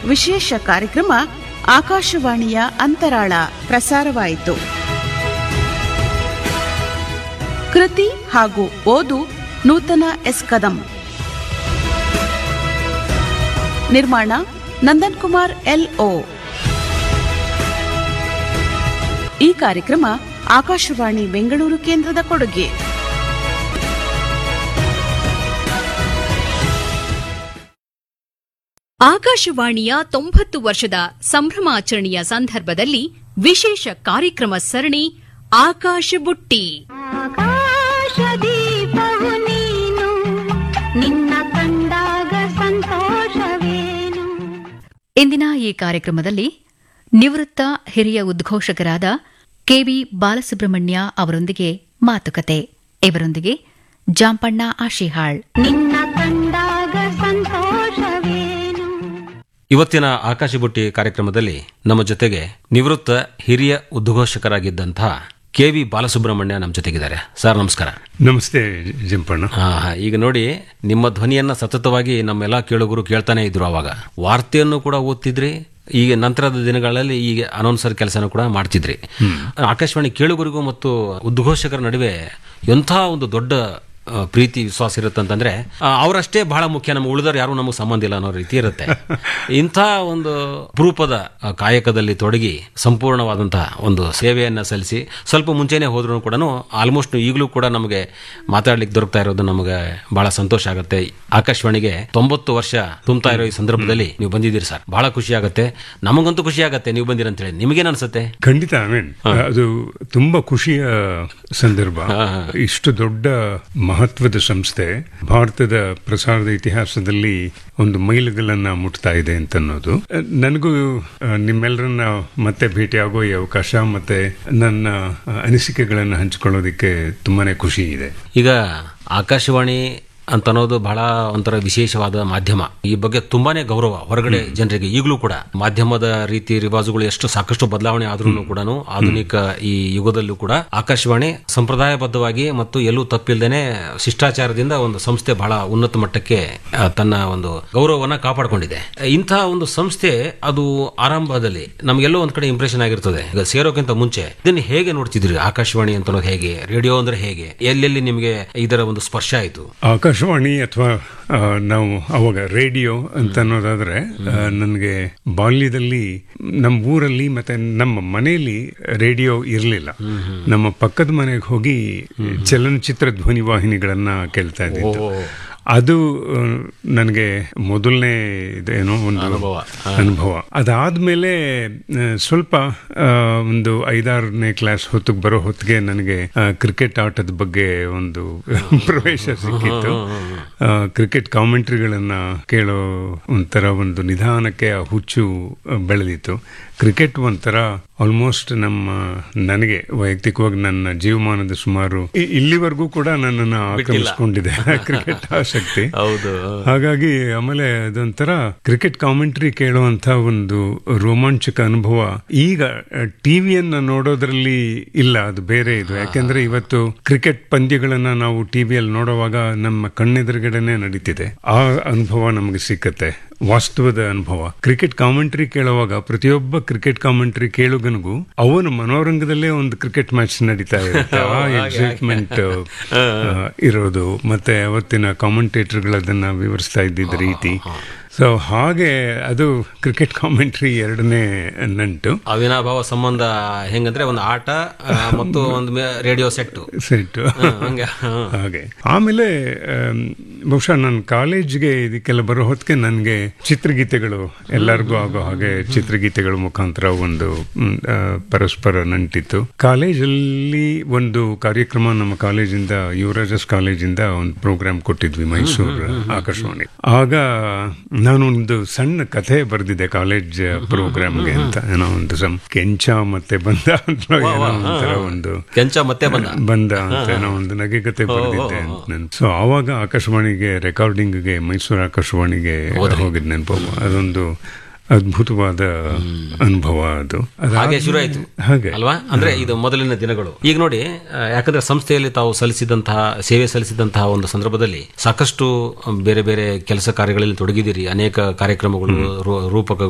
ವಿಶೇಷ ಕಾರ್ಯಕ್ರಮ ಆಕಾಶವಾಣಿಯ ಅಂತರಾಳ ಪ್ರಸಾರವಾಯಿತು ಕೃತಿ ಹಾಗೂ ಓದು ನೂತನ ಎಸ್ ಕದಂ ನಿರ್ಮಾಣ ನಂದನ್ ಕುಮಾರ್ ಎಲ್ಒ ಈ ಕಾರ್ಯಕ್ರಮ ಆಕಾಶವಾಣಿ ಬೆಂಗಳೂರು ಕೇಂದ್ರದ ಕೊಡುಗೆ ಆಕಾಶವಾಣಿಯ ತೊಂಬತ್ತು ವರ್ಷದ ಸಂಭ್ರಮಾಚರಣೆಯ ಸಂದರ್ಭದಲ್ಲಿ ವಿಶೇಷ ಕಾರ್ಯಕ್ರಮ ಸರಣಿ ಆಕಾಶ ಬುಟ್ಟಿ ಆಕಾಶದೀಪವು ನೀನು ನಿನ್ನ ಕಂಡಾಗ ಸಂತೋಷವೇನು ಇಂದಿನ ಈ ಕಾರ್ಯಕ್ರಮದಲ್ಲಿ ನಿವೃತ್ತ ಹಿರಿಯ ಉದ್ಘೋಷಕರಾದ ಕೆವಿ ಬಾಲಸುಬ್ರಹ್ಮಣ್ಯ ಅವರೊಂದಿಗೆ ಮಾತುಕತೆ ಇವರೊಂದಿಗೆ ಜಾಂಪಣ್ಣ ಆಶಿಹಾಳ್ ನಿನ್ನ ಕಂಡಾಗ ಸಂತೋಷವೇನು ಇವತ್ತಿನ ಆಕಾಶ ಬುಟ್ಟಿ ಕಾರ್ಯಕ್ರಮದಲ್ಲಿ ನಮ್ಮ ಜೊತೆಗೆ ನಿವೃತ್ತ ಹಿರಿಯ ಉದ್ಘೋಷಕರಾಗಿದ್ದಂತಹ ಕೆ ವಿ ಬಾಲಸುಬ್ರಹ್ಮಣ್ಯ ನಮ್ಮ ಜೊತೆಗಿದ್ದಾರೆ ಸರ್ ನಮಸ್ಕಾರ ನಮಸ್ತೆ ಜಂಪಣ್ಣ ಹಾ ಹಾ, ಈಗ ನೋಡಿ ನಿಮ್ಮ ಧ್ವನಿಯನ್ನ ಸತತವಾಗಿ ನಮ್ಮೆಲ್ಲ ಕೇಳುಗರು ಕೇಳ್ತಾನೆ ಇದ್ರು ಅವಾಗ ವಾರ್ತೆಯನ್ನು ಕೂಡ ಓದ್ತಿದ್ರಿ ಈಗ ನಂತರದ ದಿನಗಳಲ್ಲಿ ಈಗ ಅನೌನ್ಸರ್ ಕೆಲಸನೂ ಕೂಡ ಮಾಡ್ತಿದ್ರಿ ಆಕಾಶವಾಣಿ ಕೇಳುಗರಿಗೂ ಮತ್ತು ಉದ್ಘೋಷಕರ ನಡುವೆ ಎಂಥ ಒಂದು ದೊಡ್ಡ ಆ, ಪ್ರೀತಿ ವಿಶ್ವಾಸ ಇರುತ್ತೆ ಅಂತಂದ್ರೆ ಆ, ಅವರಷ್ಟೇ ಬಹಳ ಮುಖ್ಯ ನಮ್ಮ ಉಳಿದವ್ರು ಯಾರು ನಮಗೆ ಸಂಬಂಧ ಇಲ್ಲ ಅನ್ನೋ ರೀತಿ ಇರುತ್ತೆ ಇಂಥ ಒಂದು ಅಪರೂಪದ ಆ, ಕಾಯಕದಲ್ಲಿ ತೊಡಗಿ ಸಂಪೂರ್ಣವಾದಂತಹ ಒಂದು ಸೇವೆಯನ್ನ ಸಲ್ಲಿಸಿ ಸ್ವಲ್ಪ ಮುಂಚೆನೆ ಹೋದ್ರೂ ಕೂಡ ಆಲ್ಮೋಸ್ಟ್ ಈಗಲೂ ಕೂಡ ನಮಗೆ ಮಾತಾಡ್ಲಿಕ್ಕೆ ದೊರಕ್ತಾ ಇರೋದು ನಮಗೆ ಬಹಳ ಸಂತೋಷ ಆಗುತ್ತೆ ಆಕಾಶವಾಣಿಗೆ ತೊಂಬತ್ತು ವರ್ಷ ತುಂಬ್ತಾ ಇರೋ ಈ ಸಂದರ್ಭದಲ್ಲಿ ನೀವು ಬಂದಿದ್ದೀರಿ ಸರ್ ಬಹಳ ಖುಷಿ ಆಗುತ್ತೆ ನಮಗಂತೂ ಖುಷಿ ಆಗುತ್ತೆ ನೀವು ಬಂದಿರ ಅಂತ ಹೇಳಿ ನಿಮಗೇನು ಅನ್ಸುತ್ತೆ ಖಂಡಿತ ಆಮೇನ್ ಅದು ತುಂಬಾ ಖುಷಿಯ ಸಂದರ್ಭ ಇಷ್ಟು ದೊಡ್ಡ ಮಹತ್ವದ ಸಂಸ್ಥೆ ಭಾರತದ ಪ್ರಸಾರದ ಇತಿಹಾಸದಲ್ಲಿ ಒಂದು ಮೈಲುಗಲ್ಲನ್ನ ಮುಟ್ತಾ ಇದೆ ಅಂತ ಅನ್ನೋದು ಅಹ್, ನನಗೂ ಅಹ್, ನಿಮ್ಮೆಲ್ಲರನ್ನ ಮತ್ತೆ ಭೇಟಿಯಾಗೋ ಈ ಅವಕಾಶ ಮತ್ತೆ ನನ್ನ ಅಹ್, ಅನಿಸಿಕೆಗಳನ್ನು ಹಂಚಿಕೊಳ್ಳೋದಕ್ಕೆ ತುಂಬಾನೇ ಖುಷಿ ಇದೆ ಈಗ ಆಕಾಶವಾಣಿ ಅಂತ ಅನ್ನೋದು ಬಹಳ ಒಂಥರ ವಿಶೇಷವಾದ ಮಾಧ್ಯಮ ಈ ಬಗ್ಗೆ ತುಂಬಾನೇ ಗೌರವ ಹೊರಗಡೆ ಜನರಿಗೆ ಈಗಲೂ ಕೂಡ ಮಾಧ್ಯಮದ ರೀತಿ ರಿವಾಜುಗಳು ಎಷ್ಟು ಸಾಕಷ್ಟು ಬದಲಾವಣೆ ಆದ್ರೂ ಕೂಡ ಆಧುನಿಕ ಈ ಯುಗದಲ್ಲೂ ಕೂಡ ಆಕಾಶವಾಣಿ ಸಂಪ್ರದಾಯಬದ್ಧವಾಗಿ ಮತ್ತು ಎಲ್ಲೂ ತಪ್ಪಿಲ್ದೇನೆ ಶಿಷ್ಟಾಚಾರದಿಂದ ಒಂದು ಸಂಸ್ಥೆ ಬಹಳ ಉನ್ನತ ಮಟ್ಟಕ್ಕೆ ಆ, ತನ್ನ ಒಂದು ಗೌರವವನ್ನ ಕಾಪಾಡಿಕೊಂಡಿದೆ ಇಂಥ ಒಂದು ಸಂಸ್ಥೆ ಅದು ಆರಂಭದಲ್ಲಿ ನಮಗೆಲ್ಲೋ ಒಂದ್ ಕಡೆ ಇಂಪ್ರೆಷನ್ ಆಗಿರ್ತದೆ ಈಗ ಸೇರೋಕ್ಕಿಂತ ಮುಂಚೆ ಇದನ್ನ ಹೇಗೆ ನೋಡ್ತಿದ್ರಿ ಆಕಾಶವಾಣಿ ಅಂತ ಅನ್ನೋದು ಹೇಗೆ ರೇಡಿಯೋ ಅಂದ್ರೆ ಹೇಗೆ ಎಲ್ಲೆಲ್ಲಿ ನಿಮಗೆ ಇದರ ಒಂದು ಸ್ಪರ್ಶ ಆಯಿತು ಆಕಾಶವಾಣಿ ಅಥವಾ ಆ, ನಾವು ಅವಾಗ ರೇಡಿಯೋ ಅಂತ ಅನ್ನೋದಾದ್ರೆ ನನಗೆ ಬಾಲ್ಯದಲ್ಲಿ ನಮ್ಮ ಊರಲ್ಲಿ ಮತ್ತೆ ನಮ್ಮ ಮನೆಯಲ್ಲಿ ರೇಡಿಯೋ ಇರಲಿಲ್ಲ ನಮ್ಮ ಪಕ್ಕದ ಮನೆಗೆ ಹೋಗಿ ಚಲನಚಿತ್ರ ಧ್ವನಿವಾಹಿನಿಗಳನ್ನ ಕೇಳ್ತಾ ಇದ್ದಿದ್ದು ಅದು ನನಗೆ ಮೊದಲನೇ ಇದೇನೋ ಒಂದು ಅನುಭವ. ಅನುಭವ ಅದಾದ್ಮೇಲೆ ಆ, ಸ್ವಲ್ಪ ಆ, ಒಂದು ಐದಾರನೇ ಕ್ಲಾಸ್ ಹೊತ್ತಿಗೆ ಬರೋ ಹೊತ್ತಿಗೆ ನನಗೆ ಆ, ಕ್ರಿಕೆಟ್ ಆಟದ ಬಗ್ಗೆ ಒಂದು ಪ್ರವೇಶ ಸಿಕ್ಕಿತ್ತು ಆ, ಕ್ರಿಕೆಟ್ ಕಾಮೆಂಟ್ರಿಗಳನ್ನ ಕೇಳೋ ಒಂಥರ ಒಂದು ನಿಧಾನಕ್ಕೆ ಆ ಹುಚ್ಚು ಆ, ಬೆಳೆದಿತ್ತು ಕ್ರಿಕೆಟ್ ಒಂಥರ ಆಲ್ಮೋಸ್ಟ್ ನಮ್ಮ ನನಗೆ ವೈಯಕ್ತಿಕವಾಗಿ ನನ್ನ ಜೀವಮಾನದ ಸುಮಾರು ಇ- ಇಲ್ಲಿವರೆಗೂ ಕೂಡ ನನ್ನನ್ನು ಆಕ್ರಮಿಸ್ಕೊಂಡಿದೆ ಕ್ರಿಕೆಟ್ ಆಸಕ್ತಿ ಹೌದು ಹಾಗಾಗಿ ಆಮೇಲೆ ಅದೊಂಥರ ಕ್ರಿಕೆಟ್ ಕಾಮೆಂಟ್ರಿ ಕೇಳುವಂತ ಒಂದು ರೋಮಾಂಚಕ ಅನುಭವ ಈಗ ಟಿವಿಯನ್ನ ನೋಡೋದ್ರಲ್ಲಿ ಇಲ್ಲ ಅದು ಬೇರೆ ಇದು ಯಾಕೆಂದ್ರೆ ಇವತ್ತು ಕ್ರಿಕೆಟ್ ಪಂದ್ಯಗಳನ್ನ ನಾವು ಟಿವಿಯಲ್ಲಿ ನೋಡುವಾಗ ನಮ್ಮ ಕಣ್ಣೆದುರುಗಡೆನೆ ನಡೀತಿದೆ ಆ ಅನುಭವ ನಮಗೆ ಸಿಕ್ಕತ್ತೆ ವಾಸ್ತವದ ಅನುಭವ ಕ್ರಿಕೆಟ್ ಕಾಮೆಂಟ್ರಿ ಕೇಳುವಾಗ ಪ್ರತಿಯೊಬ್ಬ ಕ್ರಿಕೆಟ್ ಕಾಮೆಂಟ್ರಿ ಕೇಳುಗನಿಗೂ ಅವನ ಮನೋರಂಗದಲ್ಲೇ ಒಂದು ಕ್ರಿಕೆಟ್ ಮ್ಯಾಚ್ ನಡೀತಾ ಇರುತ್ತೆ ಆ ಎಕ್ಸೈಟ್ಮೆಂಟ್ ಇರೋದು ಮತ್ತೆ ಅವತ್ತಿನ ಕಾಮೆಂಟೇಟರ್ಗಳು ಅದನ್ನ ವಿವರಿಸ್ತಾ ಇದ್ದಿದ್ದ ರೀತಿ ಸೊ ಹಾಗೆ ಅದು ಕ್ರಿಕೆಟ್ ಕಾಮೆಂಟ್ರಿ ಎರಡನೇ ನಂಟು ಅವಿನಾಭಾವ ಸಂಬಂಧ ಹೆಂಗಂದ್ರೆ ಒಂದು ಆಟ ಆ, ಮತ್ತು ಒಂದು ರೇಡಿಯೋ ಸೆಟ್ ಸೆಟ್ ಹಂಗೆ ಹ. ಹಾಗೆ ಆಮೇಲೆ ಆಮ್, ಬಹುಶಃ ನನ್ನ ಕಾಲೇಜ್ಗೆ ಇದಕ್ಕೆಲ್ಲ ಬರೋ ಹೊತ್ತಿಗೆ ನನಗೆ ಚಿತ್ರಗೀತೆಗಳು ಎಲ್ಲರಿಗೂ ಆಗೋ ಹಾಗೆ ಚಿತ್ರಗೀತೆಗಳ ಮುಖಾಂತರ ಒಂದು ಮ್, ಆ, ಪರಸ್ಪರ ನಂಟಿತ್ತು ಕಾಲೇಜಲ್ಲಿ ಒಂದು ಕಾರ್ಯಕ್ರಮ ನಮ್ಮ ಕಾಲೇಜಿಂದ ಯುವರಾಜಸ್ ಕಾಲೇಜಿಂದ ಒಂದು ಪ್ರೋಗ್ರಾಮ್ ಕೊಟ್ಟಿದ್ವಿ ಮೈಸೂರು ಆಕಾಶವಾಣಿ ಆಗ ನಾನು ಒಂದು ಸಣ್ಣ ಕಥೆ ಬರೆದಿದ್ದೆ ಕಾಲೇಜ್ ಪ್ರೋಗ್ರಾಮ್ಗೆ ಅಂತ ಏನೋ ಒಂದು ಸಮ್ ಕೆಂಚ ಮತ್ತೆ ಬಂದ ಅಂತ ಏನೋ ಒಂಥರ ಒಂದು ಕೆಂಚ ಮತ್ತೆ ಬಂದ ಬಂದ ಅಂತ ಏನೋ ಒಂದು ನಗೆಗತೆ ಬರೆದಿದ್ದೆ ಸೊ ಆವಾಗ ಆಕಾಶವಾಣಿಗೆ ರೆಕಾರ್ಡಿಂಗ್ಗೆ ಮೈಸೂರು ಆಕಾಶವಾಣಿಗೆ ಹೋಗಿದ್ ನೆನಪು ಅದೊಂದು ಅದ್ಭುತವಾದ ಅನುಭವ ಅದು ಅದಾದ್ಮೇಲೆ- ಹಾಗೆ ಶುರು ಆಯ್ತು ಹಾಗೆ ಅಲ್ವಾ ಅಂದ್ರೆ ಇದು ಮೊದಲಿನ ದಿನಗಳು ಈಗ ನೋಡಿ ಆ, ಯಾಕಂದ್ರೆ ಸಂಸ್ಥೆಯಲ್ಲಿ ತಾವು ಸಲ್ಲಿಸಿದಂತಹ ಸೇವೆ ಸಲ್ಲಿಸಿದಂತಹ ಒಂದು ಸಂದರ್ಭದಲ್ಲಿ ಸಾಕಷ್ಟು ಬೇರೆ ಬೇರೆ ಕೆಲಸ ಕಾರ್ಯಗಳಲ್ಲಿ ತೊಡಗಿದ್ದೀರಿ ಅನೇಕ ಕಾರ್ಯಕ್ರಮಗಳು ರೂ- ರೂಪಕಗಳು